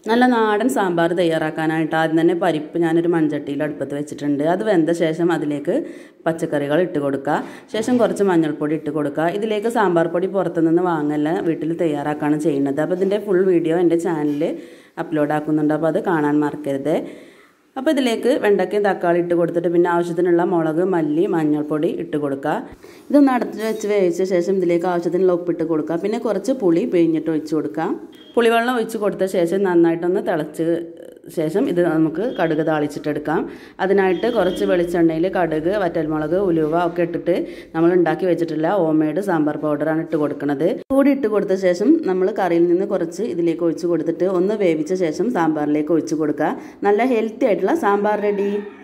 നല്ല നാടൻ സാമ്പാർ തയ്യാറാക്കാനായിട്ട് ആദ്യം തന്നെ പരിപ്പ് ഞാനൊരു മൺചട്ടിയിൽ അടുപ്പത്ത് വെച്ചിട്ടുണ്ട് അത് വെന്ത ശേഷം അതിലേക്ക് പച്ചക്കറികൾ ഇട്ട് കൊടുക്കുക ശേഷം കുറച്ച് മഞ്ഞൾപ്പൊടി ഇട്ട് കൊടുക്കുക ഇതിലേക്ക് സാമ്പാർ പൊടി പുറത്തുനിന്ന് വാങ്ങല്ല വീട്ടിൽ തയ്യാറാക്കാണ് ചെയ്യുന്നത് അപ്പോൾ ഇതിൻ്റെ ഫുൾ വീഡിയോ എൻ്റെ ചാനലിൽ അപ്ലോഡ് ആക്കുന്നുണ്ട് അപ്പോൾ അത് കാണാൻ മറക്കരുത് അപ്പോൾ ഇതിലേക്ക് വെണ്ടയ്ക്കയും തക്കാളി ഇട്ട് കൊടുത്തിട്ട് പിന്നെ ആവശ്യത്തിനുള്ള മുളക് മല്ലി മഞ്ഞൾപ്പൊടി ഇട്ട് കൊടുക്കുക ഇതൊന്ന് അടച്ച് വെച്ച് വേവിച്ച ശേഷം ഇതിലേക്ക് ആവശ്യത്തിനുള്ള ഉപ്പിട്ട് കൊടുക്കുക പിന്നെ കുറച്ച് പുളി പിഴിഞ്ഞിട്ട് ഒഴിച്ച് കൊടുക്കുക പുളിവെള്ളം ഒഴിച്ച് കൊടുത്ത ശേഷം നന്നായിട്ടൊന്ന് തിളച്ച് ശേഷം ഇത് നമുക്ക് കടുക് താളിച്ചിട്ടെടുക്കാം അതിനായിട്ട് കുറച്ച് വെളിച്ചെണ്ണയിൽ കടുക് വറ്റൽമുളക് ഉലുവ ഒക്കെ ഇട്ടിട്ട് നമ്മൾ ഉണ്ടാക്കി വെച്ചിട്ടുള്ള ഹോംമെയ്ഡ് സാമ്പാർ പൗഡറാണ് ഇട്ട് കൊടുക്കുന്നത് കൂടി ഇട്ട് കൊടുത്ത ശേഷം നമ്മൾ കറിയിൽ നിന്ന് കുറച്ച് ഇതിലേക്ക് ഒഴിച്ച് കൊടുത്തിട്ട് ഒന്ന് വേവിച്ച ശേഷം സാമ്പാറിലേക്ക് ഒഴിച്ച് കൊടുക്കുക നല്ല ഹെൽത്തി ആയിട്ടുള്ള സാമ്പാർ റെഡി